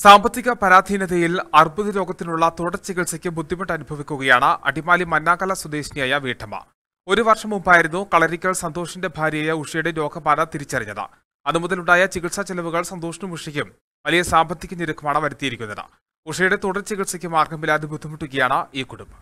സാമ്പത്തിക പരാധീനതയിൽ അർബുദ രോഗത്തിനുള്ള തുടർ ചികിത്സയ്ക്ക് ബുദ്ധിമുട്ട് അനുഭവിക്കുകയാണ് അടിമാലി മന്നാക്കല സ്വദേശിനിയായ വീട്ടമ്മ ഒരു വർഷം മുമ്പായിരുന്നു കളരിക്കൽ സന്തോഷിന്റെ ഭാര്യയായ ഉഷയുടെ രോഗബാധ തിരിച്ചറിഞ്ഞത് അതുമുതലുണ്ടായ ചികിത്സാ ചെലവുകൾ സന്തോഷിനും ഉഷയ്ക്കും വലിയ സാമ്പത്തിക ഞെരുക്കമാണ് വരുത്തിയിരിക്കുന്നത് ഉഷയുടെ തുടർ ചികിത്സയ്ക്ക് മാർഗമില്ലാതെ ബുദ്ധിമുട്ടുകയാണ് ഈ കുടുംബം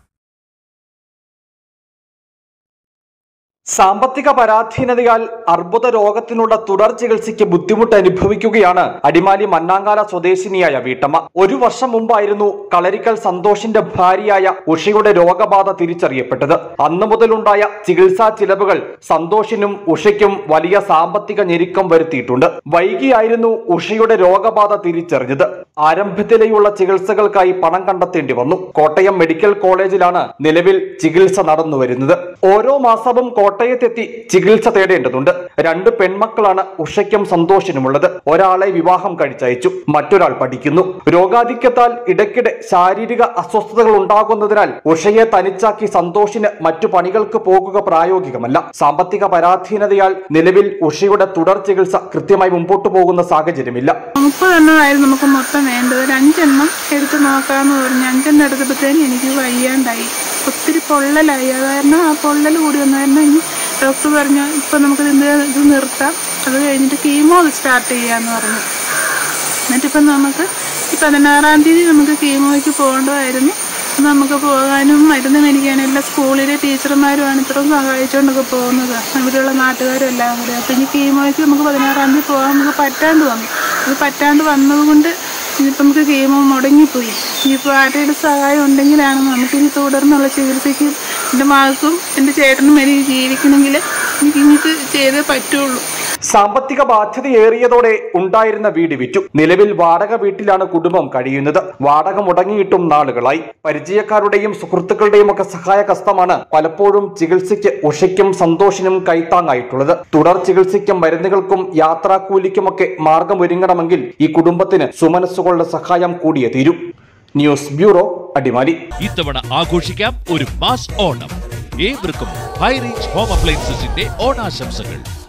സാമ്പത്തിക പരാധീനതയാൽ അർബുദ രോഗത്തിനുള്ള തുടർ ചികിത്സയ്ക്ക് ബുദ്ധിമുട്ട് അനുഭവിക്കുകയാണ് അടിമാലി മന്നാങ്കാല സ്വദേശിനിയായ വീട്ടമ്മ ഒരു വർഷം മുമ്പായിരുന്നു കളരിക്കൽ സന്തോഷിന്റെ ഭാര്യയായ ഉഷയുടെ രോഗബാധ തിരിച്ചറിയപ്പെട്ടത് അന്നു മുതലുണ്ടായ ചികിത്സാ ചിലവുകൾ സന്തോഷിനും ഉഷയ്ക്കും വലിയ സാമ്പത്തിക ഞെരുക്കം വരുത്തിയിട്ടുണ്ട് വൈകിയായിരുന്നു ഉഷയുടെ രോഗബാധ തിരിച്ചറിഞ്ഞത് ആരംഭത്തിലെയുള്ള ചികിത്സകൾക്കായി പണം കണ്ടെത്തേണ്ടി വന്നു കോട്ടയം മെഡിക്കൽ കോളേജിലാണ് നിലവിൽ ചികിത്സ നടന്നു വരുന്നത് ഓരോ മാസവും കോട്ടയത്തെത്തി ചികിത്സ തേടേണ്ടതുണ്ട് രണ്ട് പെൺമക്കളാണ് ഉഷയ്ക്കും സന്തോഷിനുമുള്ളത് ഒരാളെ വിവാഹം കഴിച്ചയച്ചു മറ്റൊരാൾ പഠിക്കുന്നു രോഗാധിക്യത്താൽ ഇടയ്ക്കിടെ ശാരീരിക അസ്വസ്ഥതകൾ ഉണ്ടാകുന്നതിനാൽ ഉഷയെ തനിച്ചാക്കി സന്തോഷിന് മറ്റു പണികൾക്ക് പോകുക പ്രായോഗികമല്ല സാമ്പത്തിക പരാധീനതയാൽ നിലവിൽ ഉഷയുടെ തുടർ ചികിത്സ കൃത്യമായി മുമ്പോട്ടു പോകുന്ന സാഹചര്യമില്ല മുപ്പതെണ്ണമായിരുന്നു നമുക്ക് മൊത്തം വേണ്ടത് ഒരു അഞ്ചെണ്ണം എടുത്ത് നോക്കാമെന്ന് പറഞ്ഞ് അഞ്ചെണ്ണം എടുത്തപ്പോഴത്തേനും എനിക്ക് വയ്യാണ്ടായി ഒത്തിരി പൊള്ളലായി അത് കാരണം ആ പൊള്ളൽ കൂടി വന്നു കാരണം ഇനി ഡോക്ടർ പറഞ്ഞു ഇപ്പം നമുക്ക് ഇത് ഇത് നിർത്താം അത് കഴിഞ്ഞിട്ട് കീമോ സ്റ്റാർട്ട് ചെയ്യാമെന്ന് പറഞ്ഞു എന്നിട്ടിപ്പം നമുക്ക് ഈ പതിനാറാം തീയതി നമുക്ക് കീമോയ്ക്ക് പോകേണ്ടതായിരുന്നു അപ്പം നമുക്ക് പോകാനും മരുന്ന് മേടിക്കാനും എല്ലാം സ്കൂളിലെ ടീച്ചർമാരുമാണ് ഇത്രയും സഹായിച്ചുകൊണ്ടൊക്കെ പോകുന്നത് ഇവിടെയുള്ള നാട്ടുകാരും എല്ലാം കൂടി അപ്പം ഇനി കീമോയ്ക്ക് നമുക്ക് പതിനാറാം തീയതി പോകാൻ നമുക്ക് പറ്റാണ്ട് വന്നു അത് പറ്റാണ്ട് വന്നതുകൊണ്ട് ഇനിയിപ്പോൾ നമുക്ക് കീമോ മുടങ്ങിപ്പോയി ഇനിയിപ്പോൾ ആരുടെ സഹായം ഉണ്ടെങ്കിലാണ് നമുക്കിനി തുടർന്നുള്ള ചികിത്സയ്ക്ക് എൻ്റെ മകൾക്കും എൻ്റെ ചേട്ടനും എനിക്ക് ജീവിക്കണമെങ്കിൽ എനിക്ക് ഇനിയിപ്പോൾ ചെയ്തേ പറ്റുള്ളൂ സാമ്പത്തിക ബാധ്യതയേറിയതോടെ ഉണ്ടായിരുന്ന വീട് വിറ്റു നിലവിൽ വാടക വീട്ടിലാണ് കുടുംബം കഴിയുന്നത് വാടക മുടങ്ങിയിട്ടും നാളുകളായി പരിചയക്കാരുടെയും സുഹൃത്തുക്കളുടെയും ഒക്കെ സഹായ കസ്തമാണ് പലപ്പോഴും ചികിത്സയ്ക്ക് ഉഷയ്ക്കും സന്തോഷിനും കൈത്താങ്ങായിട്ടുള്ളത് തുടർ ചികിത്സയ്ക്കും മരുന്നുകൾക്കും യാത്രാക്കൂലിക്കുമൊക്കെ മാർഗമൊരുങ്ങണമെങ്കിൽ ഈ കുടുംബത്തിന് സുമനസ്സുകളുടെ സഹായം കൂടിയേ തീരൂ ന്യൂസ് ബ്യൂറോ അടിമാലി ഇത്തവണ ആഘോഷിക്കാം ഒരു മാസ് ഓണം ഏവർക്കും ഹൈ റേഞ്ച് ഹോം അപ്ലയൻസസിന്റെ ഓണാശംസകൾ